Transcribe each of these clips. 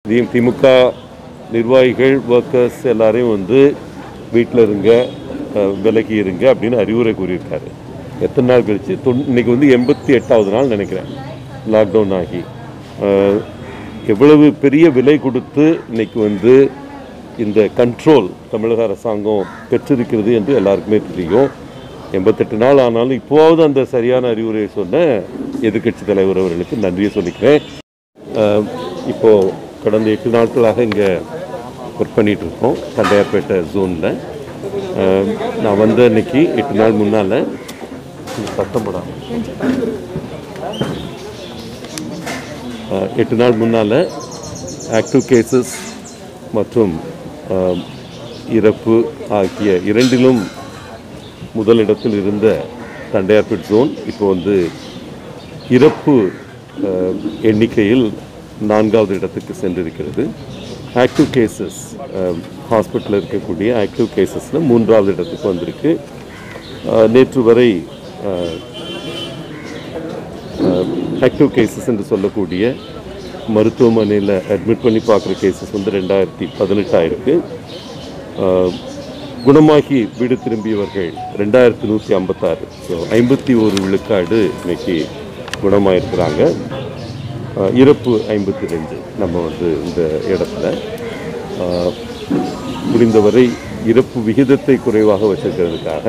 தி- திமுக நிர்வாகிகள் ஒர்க்கர்ஸ் எல்லாரையும் வந்து வீட்டில் இருங்க அஹ், விலகி இருங்க அப்படின்னு அறிவுரை கூறியிருக்காரு எத்தனை நாள் கழிச்சு தொன் இன்னைக்கு வந்து எண்பத்தி எட்டாவது நாள் நினைக்கிறேன் லாக்டவுன் ஆகி அஹ், எவ்வளவு பெரிய விலை கொடுத்து இன்னைக்கு வந்து இந்த கண்ட்ரோல் தமிழக அரசாங்கம் பெற்றிருக்கிறது என்று எல்லாருக்குமே தெரியும் எண்பத்தெட்டு நாள் ஆனாலும் இப்போவாவது அந்த சரியான அறிவுரையை சொன்ன எதிர்க்கட்சி தலைவர் அவர்களுக்கு நன்றியை சொல்லிக்கிறேன் அஹ், இப்போ கடந்த எட்டு நாட்களாக இங்கே ஒர்க் பண்ணிட்டு இருக்கோம் தண்டையார்பேட்டை ஜோனில் நான் வந்த அன்னைக்கு எட்டு நாள் முன்னால் சத்தம் போடாம அஹ், எட்டு நாள் முன்னால் ஆக்டிவ் கேசஸ் மற்றும் அஹ், இறப்பு ஆகிய இரண்டிலும் முதலிடத்தில் இருந்த தண்டையார்பேட் ஜோன் இப்போ வந்து இறப்பு அஹ், எண்ணிக்கையில் நான்காவது இடத்துக்கு சென்றிருக்கிறது ஆக்டிவ் கேசஸ் ஹாஸ்பிட்டலில் இருக்கக்கூடிய ஆக்டிவ் கேசஸில் மூன்றாவது இடத்துக்கு வந்திருக்கு அஹ், நேற்று வரை ஆக்டிவ் கேசஸ் என்று சொல்லக்கூடிய மருத்துவமனையில் அட்மிட் பண்ணி பார்க்குற கேசஸ் வந்து ரெண்டாயிரத்தி பதினெட்டாயிருக்கு ஆஹ், குணமாகி வீடு திரும்பியவர்கள் ரெண்டாயிரத்தி நூற்றி ஐம்பத்தாறு ஸோ ஐம்பத்தி ஒரு விழுக்காடு இன்னைக்கு குணமாயிருக்கிறாங்க ஆஹ், இறப்பு ஐம்பத்தி ரெண்டு நம்ம வந்து இந்த இடத்துல ஆஹ், முடிந்தவரை இறப்பு விகிதத்தை குறைவாக வச்சிருக்கிறதுக்காக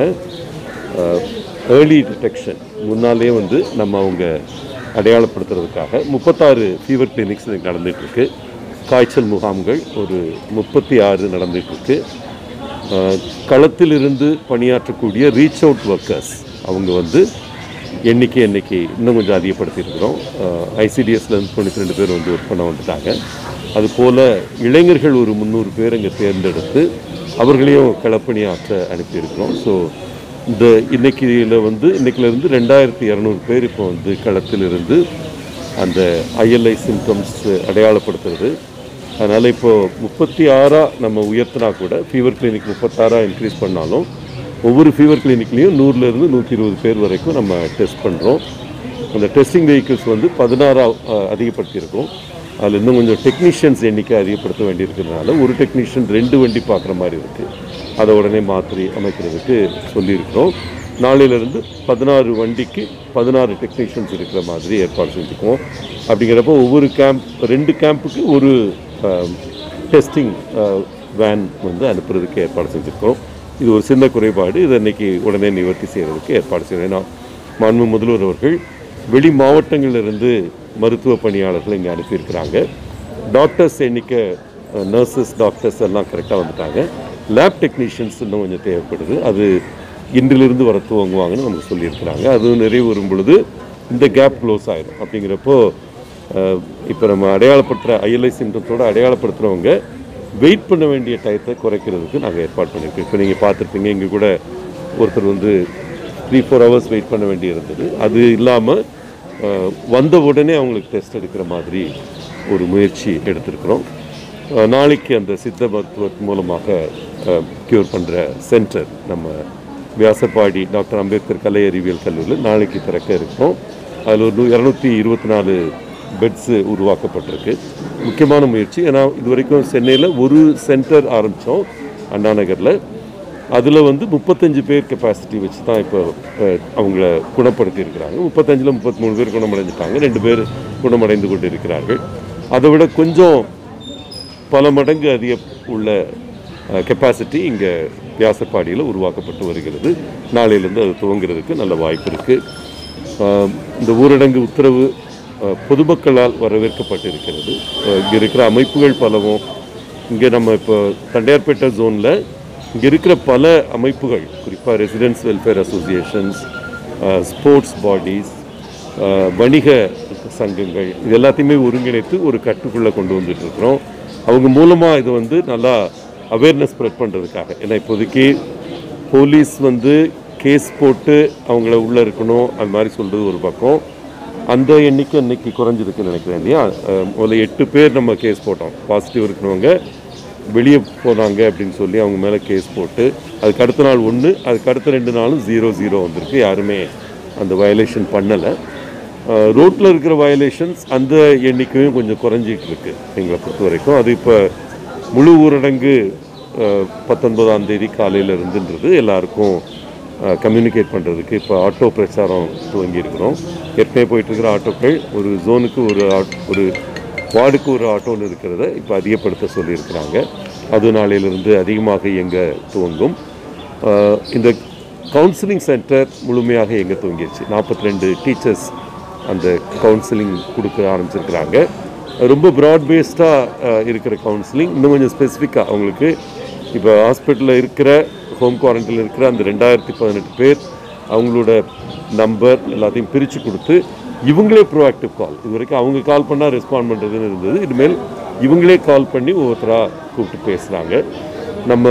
ஏர்லி டிடெக்ஷன் முன்னாலே வந்து நம்ம அவங்க அடையாளப்படுத்துறதுக்காக முப்பத்தாறு ஃபீவர் கிளினிக்ஸ் இன்னைக்கு நடந்துட்டு இருக்கு காய்ச்சல் முகாம்கள் ஒரு முப்பத்தி ஆறு நடந்துட்டு இருக்கு அஹ், களத்திலிருந்து பணியாற்றக்கூடிய ரீச் அவுட் ஒர்க்கர்ஸ் அவங்க வந்து எண்ணிக்கை எண்ணிக்கை இன்னும் கொஞ்சம் அதிகப்படுத்தியிருக்கிறோம் ஐசிடிஎஸ்லேருந்து தொண்ணூற்றி ரெண்டு பேர் வந்து ஒர்க் பண்ண வந்துட்டாங்க அதுபோல் இளைஞர்கள் ஒரு முந்நூறு பேர் இங்கே தேர்ந்தெடுத்து அவர்களையும் களப்பணியாற்ற அனுப்பியிருக்கிறோம் ஸோ இந்த இன்னைக்கில வந்து இன்னைக்கிலேருந்து ரெண்டாயிரத்தி இரநூறு பேர் இப்போ வந்து களத்தில் இருந்து அந்த ஐஎல்ஐ சிம்டம்ஸ் அடையாளப்படுத்துறது அதனால் இப்போது முப்பத்தி ஆறாக நம்ம உயர்த்தினா கூட ஃபீவர் கிளினிக் முப்பத்தாறாக இன்க்ரீஸ் பண்ணாலும் ஒவ்வொரு ஃபீவர் கிளினிக்லேயும் நூறுலேருந்து நூற்றி இருபது பேர் வரைக்கும் நம்ம டெஸ்ட் பண்ணுறோம் அந்த டெஸ்டிங் வெஹிக்கிள்ஸ் வந்து பதினாறாக அதிகப்படுத்தியிருக்கோம் அதில் இன்னும் கொஞ்சம் டெக்னீஷியன்ஸ் எண்ணிக்கை அதிகப்படுத்த வேண்டியிருக்கிறதுனால ஒரு டெக்னீஷியன் ரெண்டு வண்டி பார்க்குற மாதிரி இருக்குது அதை உடனே மாற்றி அமைக்கிறதுக்கு சொல்லியிருக்கிறோம் நாளையிலேருந்து பதினாறு வண்டிக்கு பதினாறு டெக்னீஷியன்ஸ் இருக்கிற மாதிரி ஏற்பாடு செஞ்சுக்குவோம் அப்படிங்கிறப்போ ஒவ்வொரு கேம்ப் ரெண்டு கேம்புக்கு ஒரு டெஸ்டிங் வேன் வந்து அனுப்புறதுக்கு ஏற்பாடு செஞ்சுருக்கோம் இது ஒரு சின்ன குறைபாடு இதை இன்னைக்கு உடனே நிவர்த்தி செய்கிறதுக்கு ஏற்பாடு செய்யணும் ஏன்னா மாண்பு முதல்வர் அவர்கள் வெளி மாவட்டங்களிலிருந்து மருத்துவ பணியாளர்கள் இங்கே அனுப்பியிருக்கிறாங்க டாக்டர்ஸ் எண்ணிக்கை நர்சஸ் டாக்டர்ஸ் எல்லாம் கரெக்டாக வந்துட்டாங்க லேப் டெக்னீஷியன்ஸ் இன்னும் கொஞ்சம் தேவைப்படுது அது இன்றிலிருந்து வர துவங்குவாங்கன்னு நமக்கு சொல்லியிருக்கிறாங்க அது நிறைவு வரும் பொழுது இந்த கேப் க்ளோஸ் ஆயிடும் அப்படிங்கிறப்போ இப்போ நம்ம அடையாளப்படுத்துகிற ஐஎல்ஐ சிம்டத்தோடு அடையாளப்படுத்துகிறவங்க வெயிட் பண்ண வேண்டிய டயத்தை குறைக்கிறதுக்கு நாங்கள் ஏற்பாடு பண்ணியிருக்கோம் இப்போ நீங்கள் பார்த்துருப்பீங்க இங்கே கூட ஒருத்தர் வந்து த்ரீ ஃபோர் ஹவர்ஸ் வெயிட் பண்ண வேண்டி இருந்தது அது இல்லாமல் வந்த உடனே அவங்களுக்கு டெஸ்ட் எடுக்கிற மாதிரி ஒரு முயற்சி எடுத்திருக்கிறோம் அஹ், நாளைக்கு அந்த சித்த மருத்துவத்தின் மூலமாக க்யூர் பண்ணுற சென்டர் நம்ம வியாசர்பாடி டாக்டர் அம்பேத்கர் கலை அறிவியல் கல்லூரியில் நாளைக்கு திறக்க இருக்கோம் அதில் ஒரு இரநூத்தி இருபத்தி நாலு பெட்ஸு உருவாக்கப்பட்டிருக்கு முக்கியமான முயற்சி ஏன்னா இது வரைக்கும் சென்னையில் ஒரு சென்டர் ஆரம்பித்தோம் அண்ணா நகரில் அதில் வந்து முப்பத்தஞ்சு பேர் கெப்பாசிட்டி வச்சு தான் இப்போ அஹ், அவங்கள குணப்படுத்தி இருக்கிறாங்க முப்பத்தஞ்சில் முப்பத்தி மூணு பேர் குணமடைஞ்சிட்டாங்க ரெண்டு பேர் குணமடைந்து கொண்டு இருக்கிறார்கள் அதை விட கொஞ்சம் பல மடங்கு அதிக உள்ள கெப்பாசிட்டி இங்கே வியாசப்பாடியில் உருவாக்கப்பட்டு வருகிறது நாளையிலேருந்து அது துவங்குறதுக்கு நல்ல வாய்ப்பு இருக்குது இந்த ஊரடங்கு உத்தரவு அஹ், பொதுமக்களால் வரவேற்கப்பட்டிருக்கிறது அஹ், இங்கே இருக்கிற அமைப்புகள் பலவும் இங்கே நம்ம இப்போ தண்டையார்பேட்டை ஜோனில் இங்கே இருக்கிற பல அமைப்புகள் குறிப்பாக residence welfare associations sports bodies வணிக சங்கங்கள் இது எல்லாத்தையுமே ஒருங்கிணைத்து ஒரு கட்டுக்குள்ளே கொண்டு வந்துட்டு இருக்கிறோம் அவங்க மூலமாக இது வந்து நல்லா அவேர்னஸ் ஸ்ப்ரெட் பண்ணுறதுக்காக ஏன்னா இப்போதைக்கு போலீஸ் வந்து கேஸ் போட்டு அவங்கள உள்ளே இருக்கணும் அந்த மாதிரி சொல்கிறது ஒரு பக்கம் அந்த எண்ணிக்கை இன்னைக்கு குறைஞ்சிருக்குன்னு நினைக்கிறேன் இல்லையா அஹ் முதல்ல எட்டு பேர் நம்ம கேஸ் போட்டோம் பாசிட்டிவ் இருக்கிறவங்க வெளியே போனாங்க அப்படின்னு சொல்லி அவங்க மேலே கேஸ் போட்டு அதுக்கு அடுத்த நாள் ஒன்று அதுக்கு அடுத்த ரெண்டு நாளும் ஜீரோ ஜீரோ வந்திருக்கு யாருமே அந்த வயலேஷன் பண்ணலை ரோட்டில் இருக்கிற வயலேஷன்ஸ் அந்த எண்ணிக்கையும் கொஞ்சம் குறைஞ்சிட்டு இருக்கு எங்களை பொறுத்த வரைக்கும் அது இப்போ முழு ஊரடங்கு அஹ், பத்தொன்பதாம் தேதி காலையில் இருந்துன்றது எல்லாருக்கும் கம்யூனிகேட் பண்ணுறதுக்கு இப்போ ஆட்டோ பிரச்சாரம் துவங்கி இருக்கிறோம் ஏற்கனவே போயிட்டு இருக்கிற ஆட்டோக்கள் ஒரு ஜோனுக்கு ஒரு ஆட்- ஒரு வார்டுக்கு ஒரு ஆட்டோன்னு இருக்கிறத இப்போ அதிகப்படுத்த சொல்லியிருக்கிறாங்க அது நாளையிலிருந்து அதிகமாக இயங்க துவங்கும் அஹ், இந்த கவுன்சிலிங் சென்டர் முழுமையாக இயங்க துவங்கிருச்சு நாற்பத்தி ரெண்டு டீச்சர்ஸ் அந்த கவுன்சிலிங் கொடுக்க ஆரம்பிச்சிருக்கிறாங்க ரொம்ப ப்ராட் பேஸ்டாக இருக்கிற கவுன்சிலிங் இன்னும் கொஞ்சம் ஸ்பெசிஃபிக்காக அவங்களுக்கு இப்போ ஹாஸ்பிட்டலில் இருக்கிற ஹோம் குவாரண்டைனில் இருக்கிற அந்த ரெண்டாயிரத்தி பதினெட்டு பேர் அவங்களோட நம்பர் எல்லாத்தையும் பிரித்து கொடுத்து இவங்களே ப்ரோஆக்டிவ் கால் இது வரைக்கும் அவங்க கால் பண்ணால் ரெஸ்பாண்ட் பண்ணுறதுன்னு இருந்தது இனிமேல் இவங்களே கால் பண்ணி ஒவ்வொருத்தராக கூப்பிட்டு பேசுகிறாங்க நம்ம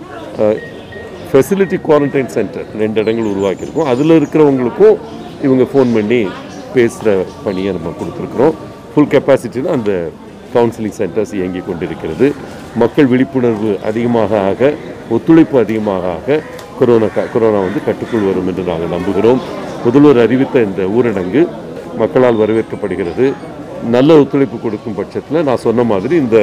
ஃபெசிலிட்டி குவாரண்டைன் சென்டர் ரெண்டு இடங்கள் உருவாக்கியிருக்கோம் அதில் இருக்கிறவங்களுக்கும் இவங்க ஃபோன் பண்ணி பேசுகிற பணியை நம்ம கொடுத்துருக்குறோம் ஃபுல் கெப்பாசிட்டியில் அந்த கவுன்சிலிங் சென்டர்ஸ் இயங்கி கொண்டிருக்கிறது மக்கள் விழிப்புணர்வு அதிகமாக ஆக ஒத்துழைப்பு அதிகமாக ஆக கொரோனா க- கொரோனா வந்து கட்டுக்குள் வரும் என்று நாங்கள் நம்புகிறோம் முதல்வர் அறிவித்த இந்த ஊரடங்கு மக்களால் வரவேற்கப்படுகிறது நல்ல ஒத்துழைப்பு கொடுக்கும் பட்சத்தில் நான் சொன்ன மாதிரி இந்த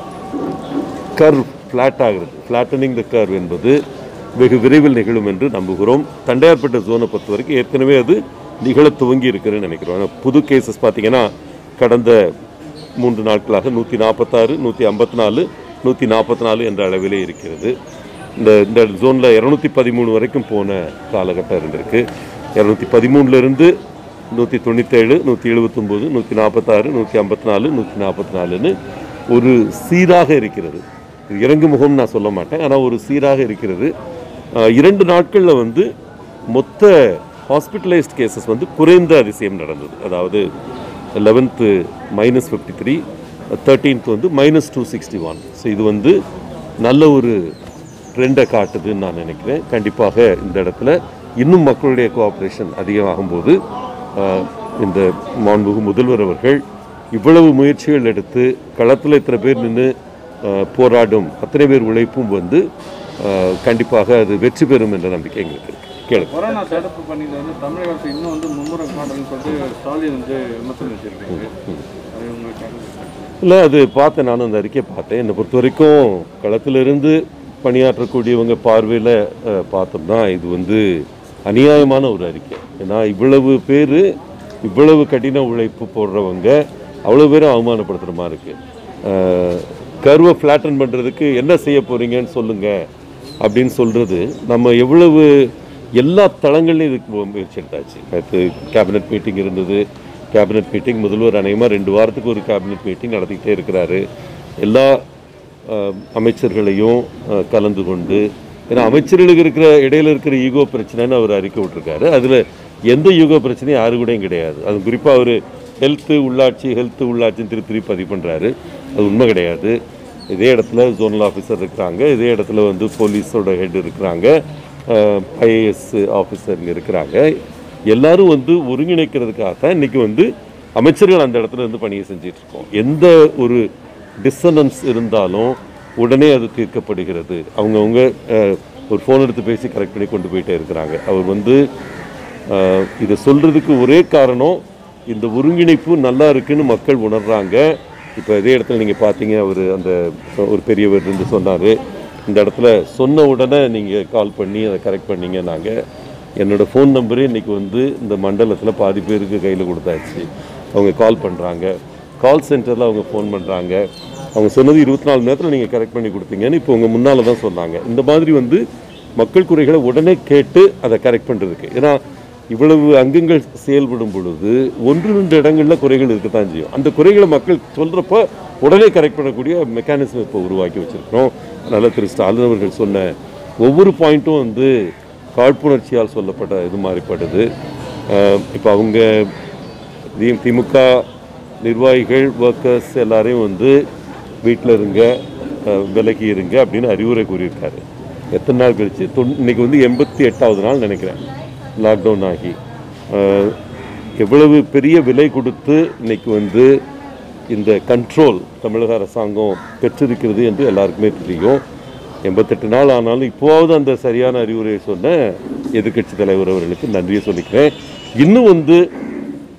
கர்வ் ஃப்ளாட் ஆகிறது ஃப்ளாட்டனிங் த கர்வ் என்பது வெகு விரைவில் நிகழும் என்று நம்புகிறோம் தண்டையார்பட்ட ஜோனை பொறுத்த வரைக்கும் ஏற்கனவே அது நிகழ துவங்கி இருக்குன்னு நினைக்கிறோம் ஆனா புது கேசஸ் பார்த்தீங்கன்னா கடந்த மூன்று நாட்களாக நூற்றி நாற்பத்தாறு நூற்றி ஐம்பத்தி நாலு நூற்றி நாற்பத்தி நாலு என்ற அளவிலே இருக்கிறது இந்த இந்த ஜோனில் இரநூத்தி பதிமூணு வரைக்கும் போன காலகட்டம் இருந்திருக்கு இரநூத்தி பதிமூணுலேருந்து நூற்றி தொண்ணூற்றேழு நூற்றி எழுபத்தொம்போது நூற்றி நாற்பத்தாறு நூற்றி ஐம்பத்தி நாலு நூற்றி நாற்பத்தி நாலுன்னு ஒரு சீராக இருக்கிறது இது இறங்கு முகம் நான் சொல்ல மாட்டேன் ஆனால் ஒரு சீராக இருக்கிறது ஆஹ் இரண்டு நாட்களில் வந்து மொத்த ஹாஸ்பிட்டலைஸ்ட் கேசஸ் வந்து குறைந்த அதிசயம் நடந்தது அதாவது eleventh minus fifty three thirteenth வந்து minus two sixty one so இது வந்து நல்ல ஒரு ட்ரெண்டை காட்டுதுன்னு நான் நினைக்கிறேன் கண்டிப்பாக இந்த இடத்துல இன்னும் மக்களுடைய கோஆப்ரேஷன் அதிகமாகும்போது ஆஹ், இந்த மாண்புகு முதல்வர் அவர்கள் இவ்வளவு முயற்சிகள் எடுத்து களத்தில் இத்தனை பேர் நின்று போராடும் அத்தனை பேர் உழைப்பும் வந்து ஆஹ், கண்டிப்பாக அது வெற்றி பெறும் என்ற நம்பிக்கை எங்களுக்கு இருக்கு கேளுங்க கொரோனா தடுப்பு பணியில் வந்து தமிழக அரசு இன்னும் வந்து மும்முரம் காட்டணும்னு சொல்லிட்டு ஸ்டாலின் வந்து விமர்சனம் வச்சிருக்காரு அது உங்களுக்கு இல்லை அது பார்த்தேன் நானும் அந்த அறிக்கையை பார்த்தேன் என்னை பொறுத்த வரைக்கும் களத்திலிருந்து பணியாற்றக்கூடியவங்க பார்வையில் பார்த்தோம்னா இது வந்து அநியாயமான ஒரு அறிக்கை ஏன்னா இவ்வளவு பேர் இவ்வளவு கடின உழைப்பு போடுறவங்க அவ்வளோ பேரும் அவமானப்படுத்துகிற மாதிரி இருக்குது கர்வை ஃப்ளாட்டன் பண்ணுறதுக்கு என்ன செய்ய போகிறீங்கன்னு சொல்லுங்கள் அப்படின்னு சொல்கிறது நம்ம எவ்வளவு எல்லா தளங்கள்லையும் இதுக்கு மு- முயற்சி எடுத்தாச்சு நேற்று கேபினெட் மீட்டிங் இருந்தது கேபினெட் மீட்டிங் முதல்வர் அநேகமாக ரெண்டு வாரத்துக்கு ஒரு கேபினெட் மீட்டிங் நடத்திக்கிட்டே இருக்கிறாரு எல்லா அஹ், அமைச்சர்களையும் அஹ், கலந்து கொண்டு ஏன்னா அமைச்சர்களுக்கு இருக்கிற இடையில இருக்கிற ஈகோ பிரச்சனைன்னு அவர் அறிக்கை விட்டுருக்காரு அதில் எந்த ஈகோ பிரச்சனையும் யாரு கூடயும் கிடையாது அது குறிப்பாக அவர் ஹெல்த்து உள்ளாட்சி ஹெல்த்து உள்ளாட்சின்னு திருப்பி திருப்பி பதிவு பண்ணுறாரு அது உண்மை கிடையாது இதே இடத்துல ஜோனல் ஆஃபீஸர் இருக்கிறாங்க இதே இடத்துல வந்து போலீஸோட ஹெட் இருக்கிறாங்க ஐஏஎஸ் ஆஃபீஸருங்க இருக்கிறாங்க எல்லாரும் வந்து ஒருங்கிணைக்கிறதுக்காக தான் இன்னைக்கு வந்து அமைச்சர்கள் அந்த இடத்துல இருந்து பணியை செஞ்சிட்டு இருக்கோம் எந்த ஒரு டிஸ்டனன்ஸ் இருந்தாலும் உடனே அது தீர்க்கப்படுகிறது அவங்கவுங்க அஹ், ஒரு ஃபோன் எடுத்து பேசி கரெக்ட் பண்ணி கொண்டு போயிட்டே இருக்கிறாங்க அவர் வந்து அஹ், இதை சொல்றதுக்கு ஒரே காரணம் இந்த ஒருங்கிணைப்பு நல்லா இருக்குன்னு மக்கள் உணர்றாங்க இப்போ இதே இடத்துல நீங்கள் பார்த்தீங்க அவர் அந்த ஒரு பெரியவர் இருந்து சொன்னார் இந்த இடத்துல சொன்ன உடனே நீங்கள் கால் பண்ணி அதை கரெக்ட் பண்ணீங்க நாங்கள் என்னோட ஃபோன் நம்பரே இன்றைக்கி வந்து இந்த மண்டலத்தில் பாதி பேருக்கு கையில் கொடுத்தாச்சு அவங்க கால் பண்ணுறாங்க கால் சென்டரில் அவங்க ஃபோன் பண்ணுறாங்க அவங்க சொன்னது இருபத்தி நாலு நேரத்தில் நீங்கள் கரெக்ட் பண்ணி கொடுத்தீங்கன்னு இப்போ உங்கள் முன்னால் தான் சொன்னாங்க இந்த மாதிரி வந்து மக்கள் குறைகளை உடனே கேட்டு அதை கரெக்ட் பண்ணுறதுக்கு ஏன்னா இவ்வளவு அங்கங்கள் செயல்படும் பொழுது ஒன்று ரெண்டு இடங்களில் குறைகள் இருக்கத்தான் செய்யும் அந்த குறைகளை மக்கள் சொல்கிறப்ப உடனே கரெக்ட் பண்ணக்கூடிய மெக்கானிசம் இப்போ உருவாக்கி வச்சுருக்கிறோம் அதனால் திரு ஸ்டாலின் அவர்கள் சொன்ன ஒவ்வொரு பாயிண்ட்டும் வந்து காழ்ப்புணர்ச்சியால் சொல்லப்பட்ட இது மாதிரிப்படுது இப்போ அவங்க தி- திமுக நிர்வாகிகள் ஒர்க்கர்ஸ் எல்லாரையும் வந்து வீட்டில் இருங்க அஹ், விலகி இருங்க அப்படின்னு அறிவுரை கூறியிருக்காரு எத்தனை நாள் கழிச்சு தொன் இன்னைக்கு வந்து எண்பத்தி எட்டாவது நாள் நினைக்கிறேன் லாக்டவுன் ஆகி அஹ், எவ்வளவு பெரிய விலை கொடுத்து இன்னைக்கு வந்து இந்த கண்ட்ரோல் தமிழக அரசாங்கம் பெற்றிருக்கிறது என்று எல்லாருக்குமே தெரியும் எண்பத்தெட்டு நாள் ஆனாலும் இப்போவாவது அந்த சரியான அறிவுரையை சொன்ன எதிர்க்கட்சி தலைவர் அவர்களுக்கு நன்றியை சொல்லிக்கிறேன் இன்னும் வந்து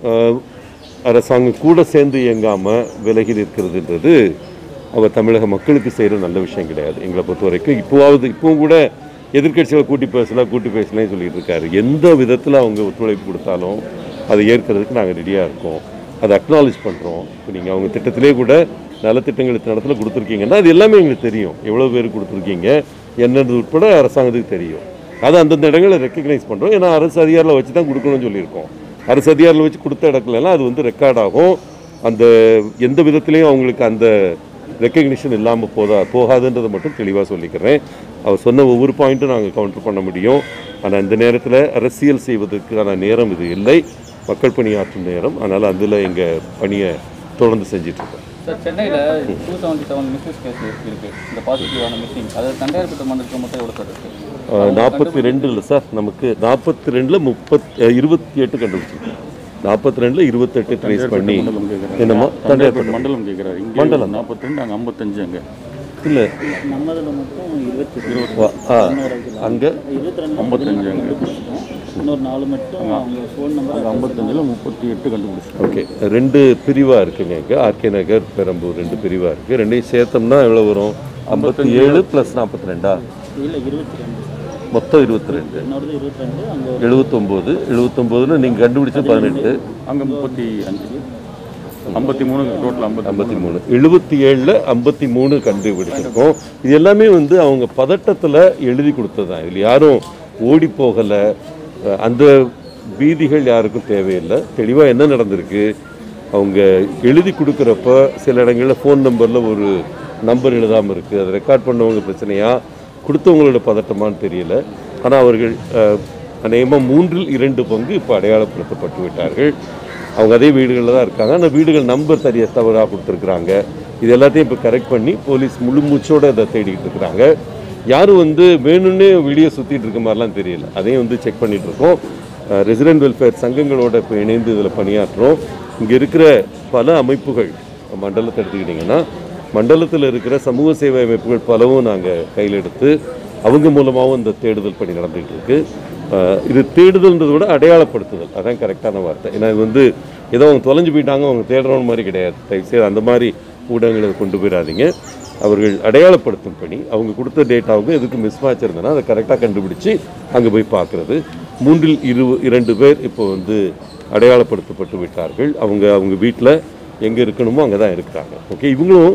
அஹ், அரசாங்கம் கூட சேர்ந்து இயங்காமல் விலகி நிற்கிறதுன்றது அவர் தமிழக மக்களுக்கு செய்கிற நல்ல விஷயம் கிடையாது எங்களை பொறுத்த வரைக்கும் இப்போவாவது இப்பவும் கூட எதிர்க்கட்சிகளை கூட்டி பேசலாம் கூட்டி பேசலாம் சொல்லிட்டு இருக்காரு எந்த விதத்தில் அவங்க ஒத்துழைப்பு கொடுத்தாலும் அதை ஏற்கிறதுக்கு நாங்கள் ரெடியாக இருக்கோம் அதை அக்னாலேஜ் பண்ணுறோம் இப்போ நீங்கள் அவங்க திட்டத்திலே கூட நலத்திட்டங்கள் இத்தனை இடத்துல கொடுத்துருக்கீங்கன்னா அது எல்லாமே எங்களுக்கு தெரியும் எவ்வளோ பேர் கொடுத்துருக்கீங்க என்னது உட்பட அரசாங்கத்துக்கு தெரியும் அதை அந்தந்த இடங்களை ரெக்கக்னைஸ் பண்ணுறோம் ஏன்னா அரசு அதிகாரில் வச்சு தான் கொடுக்கணும்னு சொல்லியிருக்கோம் அரசு அதிகாரில் வச்சு கொடுத்த இடத்துலலாம் அது வந்து ரெக்கார்ட் ஆகும் அந்த எந்த விதத்துலேயும் அவங்களுக்கு அந்த ரெக்கக்னிஷன் இல்லாமல் போதா போகாதுன்றதை மட்டும் தெளிவாக சொல்லிக்கிறேன் அவர் சொன்ன ஒவ்வொரு பாயிண்ட்டும் நாங்கள் கவுண்டர் பண்ண முடியும் ஆனால் இந்த நேரத்தில் அரசியல் செய்வதற்கான நேரம் இது இல்லை மக்கள் பணியாற்றும் நேரம் அதனால் அதில் எங்கள் பணியை தொடர்ந்து செஞ்சிட்ருக்கோம் சார் சென்னையில் டூ செவன்ட்டி செவன் மிஸ்ஸஸ் கேஸ் இருக்கு இந்த பாசிட்டிவான மிஸ்ஸிங் அது தண்டையார்பேட்டை மண்டலத்தில் மட்டும் எவ்வளோ சார் இருக்கு நாற்பத்தி ரெண்டு இல்லை சார் நமக்கு நாற்பத்தி ரெண்டில் முப்பத் இருபத்தி எட்டு கண்டுபிடிச்சிருக்கோம் நாற்பத்தி ரெண்டில் இருபத்தெட்டு ட்ரேஸ் பண்ணி என்னம்மா தண்டையார்பேட்டை மண்டலம் கேட்குறாரு இங்கே மண்டலம். நாற்பத்தி ரெண்டு அங்கே ஐம்பத்தஞ்சு அங்கே இல்லை நம்மதில் மட்டும் இருபத்தி ஆ அங்கே இருபத்தி ரெண்டு ஐம்பத்தஞ்சு அங்கே இன்னொரு நாலு மட்டும் அவங்க ஃபோன் நம்பர் ஐம்பத்தஞ்சில் முப்பத்தி எட்டு கண்டுபிடிச்சு ஓகே ரெண்டு பிரிவாக இருக்குங்க இங்கே ஆர்கே நகர் பெரம்பூர் ரெண்டு பிரிவாக இருக்குது ரெண்டையும் சேர்த்தோம்னா எவ்வளோ வரும் ஐம்பத்தி ஏழு ப்ளஸ் நாற்பத்தி ரெண்டா இல்லை இருபத்தி ரெண்டு மொத்தம் இருபத்தி ரெண்டு என்னோடது இருபத்தி ரெண்டு அங்கே எழுபத்தொம்போது எழுபத்தொம்போதுன்னு நீங்கள் கண்டுபிடிச்ச பதினெட்டு அங்கே முப்பத்தி அஞ்சு ஐம்பத்தி மூணு டோட்டல் ஐம்பத்தி ஐம்பத்தி மூணு எழுபத்தி ஏழில் ஐம்பத்தி மூணு கண்டுபிடிச்சிருக்கோம் இது எல்லாமே வந்து அவங்க பதட்டத்தில் எழுதி கொடுத்தது தான் இதில் யாரும் ஓடி போகலை அஹ் அந்த பீதிகள் யாருக்கும் தேவையில்லை தெளிவாக என்ன நடந்திருக்கு அவங்க எழுதி கொடுக்குறப்ப சில இடங்களில் ஃபோன் நம்பரில் ஒரு நம்பர் எழுதாமல் இருக்குது அதை ரெக்கார்ட் பண்ணவங்க பிரச்சனையா கொடுத்தவங்களோட பதட்டமான்னு தெரியல ஆனால் அவர்கள் அநேகமாக மூன்றில் இரண்டு பங்கு இப்போ அடையாளப்படுத்தப்பட்டு விட்டார்கள் அவங்க அதே வீடுகளில் தான் இருக்காங்க அந்த வீடுகள் நம்பர் சரியாக தவறாக கொடுத்துருக்குறாங்க இது எல்லாத்தையும் இப்போ கரெக்ட் பண்ணி போலீஸ் முழு மூச்சோட அதை தேடிக்கிட்டு இருக்கிறாங்க யாரும் வந்து வேணும்னே வெளியே சுற்றிட்டு இருக்க மாதிரிலாம் தெரியல அதையும் வந்து செக் பண்ணிட்டு இருக்கோம் ரெசிடென்ட் வெல்ஃபேர் சங்கங்களோட இப்போ இணைந்து இதில் பணியாற்றுறோம் இங்கே இருக்கிற பல அமைப்புகள் மண்டலத்தை எடுத்துக்கிட்டிங்கன்னா மண்டலத்தில் இருக்கிற சமூக சேவை அமைப்புகள் பலவும் நாங்கள் கையில் எடுத்து அவங்க மூலமாகவும் இந்த தேடுதல் பணி நடந்துகிட்டு இருக்கு அஹ் இது தேடுதல்ன்றதை விட அடையாளப்படுத்துதல் அதான் கரெக்டான வார்த்தை ஏன்னா இது வந்து ஏதோ அவங்க தொலைஞ்சு போயிட்டாங்க அவங்க தேடுறவங்க மாதிரி கிடையாது தயவுசெய்து அந்த மாதிரி ஊடகங்களை கொண்டு போயிடாதீங்க அவர்கள் அடையாளப்படுத்தும் பணி அவங்க கொடுத்த டேட்டாவுக்கு எதுக்கு மிஸ் மேட்ச் இருந்ததுன்னா அதை கரெக்டாக கண்டுபிடிச்சு அங்கே போய் பார்க்குறது மூன்றில் இரு இரண்டு பேர் இப்போ வந்து அடையாளப்படுத்தப்பட்டு விட்டார்கள் அவங்க அவங்க வீட்டில் எங்கே இருக்கணுமோ அங்கே தான் இருக்கிறாங்க ஓகே இவங்களும்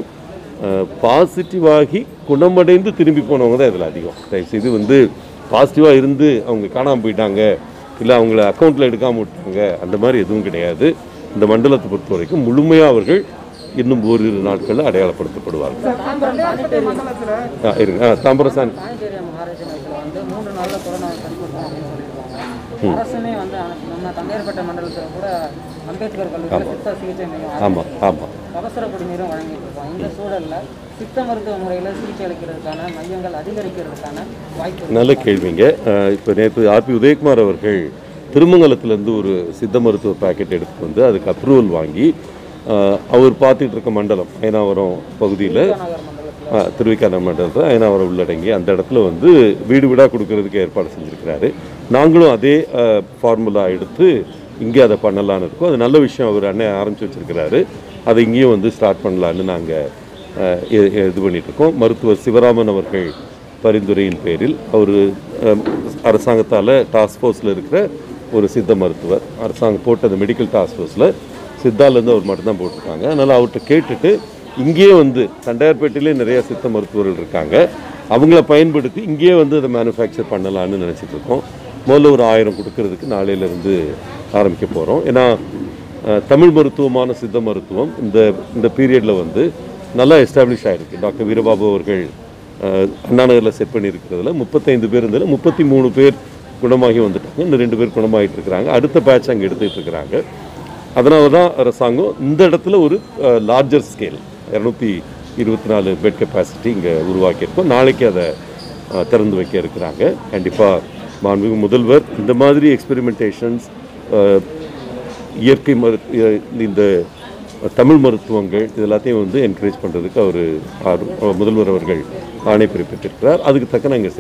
பாசிட்டிவ் ஆகி குணமடைந்து திரும்பி போனவங்க தான் இதில் அதிகம் தயவுசெய்து வந்து பாசிட்டிவாக இருந்து அவங்க காணாமல் போயிட்டாங்க இல்லை அவங்கள அக்கௌண்ட்டில் எடுக்காமல் விட்டாங்க அந்த மாதிரி எதுவும் கிடையாது இந்த மண்டலத்தை பொறுத்த வரைக்கும் முழுமையாக அவர்கள் இன்னும் ஓரிரு நாட்களில் அடையாளப்படுத்தப்படுவார்கள் ஆ, இருங்க ஆ, தாம்பரசான் சானிடேரியா மகாராஜ மையத்தில் வந்து மூன்று நாளில் கொரோனா கண்டுபிடிச்சோம் அப்படின்னு சொல்லியிருக்காங்க அரசுமே வந்து அனைத்து- நம்ம தண்டையார்பேட்டை மண்டலத்தில் கூட அம்பேத்கர் கல்லூரியில் சித்த சிகிச்சை மையம் ஆமாம் ஆமாம் அவசர குடிநீரும் வழங்கிட்டு இருக்கோம் இந்த சூழலில் சித்த மருத்துவ முறையில் சிகிச்சை அளிக்கிறதுக்கான மையங்கள் அதிகரிக்கிறதுக்கான வாய்ப்பு இருக்கு. நல்ல கேள்விங்க இப்போ நேற்று ஆர்பி உதயகுமார் அவர்கள் திருமங்கலத்திலேருந்து ஒரு சித்த மருத்துவ பாக்கெட் எடுத்துட்டு வந்து அதுக்கு அப்ரூவல் வாங்கி அஹ், அவர் பார்த்துட்டு இருக்க மண்டலம் ஐனாவரம் பகுதியில் நகர் மண்டலத்தில் திருவிக்கான மண்டலத்தில் ஐனாவரம் உள்ளடங்கி அந்த இடத்துல வந்து வீடு வீடாக கொடுக்கறதுக்கு ஏற்பாடு செஞ்சுருக்கிறாரு நாங்களும் அதே ஃபார்முலா எடுத்து இங்கே அதை பண்ணலான்னு இருக்கோம் அது நல்ல விஷயம் அவர் அண்ணன் ஆரம்பித்து வச்சிருக்கிறாரு அதை இங்கேயும் வந்து ஸ்டார்ட் பண்ணலான்னு நாங்கள் இது பண்ணிட்டு இருக்கோம் மருத்துவர் சிவராமன் அவர்கள் பரிந்துரையின் பேரில் அவர் அரசாங்கத்தால் டாஸ்க் ஃபோர்ஸில் இருக்கிற ஒரு சித்த மருத்துவர் அரசாங்கம் போட்ட அந்த மெடிக்கல் டாஸ்க் ஃபோர்ஸில் சித்தாலேருந்து அவர் மட்டும்தான் போட்டிருக்காங்க அதனால் அவர்கிட்ட கேட்டுட்டு இங்கேயே வந்து தண்டையார்பேட்டையிலே நிறைய சித்த மருத்துவர்கள் இருக்காங்க அவங்கள பயன்படுத்தி இங்கேயே வந்து அதை மேனுஃபேக்சர் பண்ணலான்னு நினச்சிட்டு இருக்கோம் முதல்ல ஒரு ஆயிரம் கொடுக்கறதுக்கு நாளையிலேருந்து ஆரம்பிக்க போகிறோம் ஏன்னா அஹ், தமிழ் மருத்துவமான சித்த மருத்துவம் இந்த இந்த பீரியடில் வந்து நல்லா எஸ்டாப்ளிஷ் ஆகிருக்கு டாக்டர் வீரபாபு அவர்கள் அஹ், அண்ணா நகரில் செட் பண்ணியிருக்கிறதுல முப்பத்தைந்து பேர் இருந்ததில் முப்பத்தி மூணு பேர் குணமாகி வந்துட்டாங்க இந்த ரெண்டு பேர் குணமாகிட்டு இருக்கிறாங்க அடுத்த பேட்ச் அங்கே எடுத்துகிட்டு இருக்கிறாங்க அதனால தான் அரசாங்கம் இந்த இடத்துல ஒரு லார்ஜர் ஸ்கேல் இரநூத்தி இருபத்தி நாலு பெட் கெப்பாசிட்டி இங்கே உருவாக்கியிருக்கோம் நாளைக்கு அதை அஹ், திறந்து வைக்க இருக்கிறாங்க கண்டிப்பாக மாண்புமிகு முதல்வர் இந்த மாதிரி எக்ஸ்பெரிமெண்டேஷன்ஸ் இயற்கை மரு அஹ், இந்த தமிழ் மருத்துவங்கள் இது எல்லாத்தையும் வந்து என்கரேஜ் பண்ணுறதுக்கு அவர் முதல்வர் அவர்கள் ஆணை பிறப்பித்திருக்கிறார் அதுக்கு தக்க நாங்கள்